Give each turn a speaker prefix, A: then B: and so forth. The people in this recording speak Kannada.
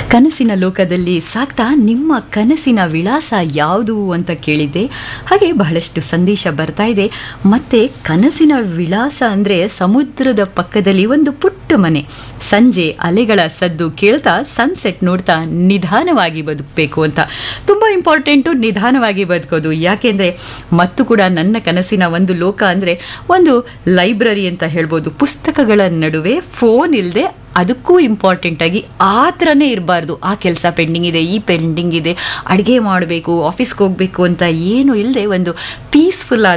A: ಕನಸಿನ ಲೋಕದಲ್ಲಿ ಸಾಕ್ತಾ ನಿಮ್ಮ ಕನಸಿನ ವಿಳಾಸ ಯಾವುದು ಅಂತ ಕೇಳಿದ್ದೆ ಹಾಗೆ ಬಹಳಷ್ಟು ಸಂದೇಶ ಬರ್ತಾ ಇದೆ ಮತ್ತೆ ಕನಸಿನ ವಿಳಾಸ ಅಂದರೆ ಸಮುದ್ರದ ಪಕ್ಕದಲ್ಲಿ ಒಂದು ಪುಟ್ಟ ಮನೆ ಸಂಜೆ ಅಲೆಗಳ ಸದ್ದು ಕೇಳ್ತಾ ಸನ್ಸೆಟ್ ನೋಡ್ತಾ ನಿಧಾನವಾಗಿ ಬದುಕಬೇಕು ಅಂತ ತುಂಬ ಇಂಪಾರ್ಟೆಂಟು ನಿಧಾನವಾಗಿ ಬದುಕೋದು ಯಾಕೆಂದರೆ ಮತ್ತು ಕೂಡ ನನ್ನ ಕನಸಿನ ಒಂದು ಲೋಕ ಅಂದರೆ ಒಂದು ಲೈಬ್ರರಿ ಅಂತ ಹೇಳ್ಬೋದು ಪುಸ್ತಕಗಳ ನಡುವೆ ಫೋನ್ ಇಲ್ಲದೆ ಅದಕ್ಕೂ ಇಂಪಾರ್ಟೆಂಟ್ ಆಗಿ ಆ ಥರನೇ ಇರಬಾರ್ದು ಆ ಕೆಲಸ ಪೆಂಡಿಂಗ್ ಇದೆ ಈ ಪೆಂಡಿಂಗ್ ಇದೆ ಅಡುಗೆ ಮಾಡಬೇಕು ಆಫೀಸ್ಗೆ ಹೋಗಬೇಕು ಅಂತ ಏನು ಇಲ್ಲದೆ ಒಂದು ಪೀಸ್ಫುಲ್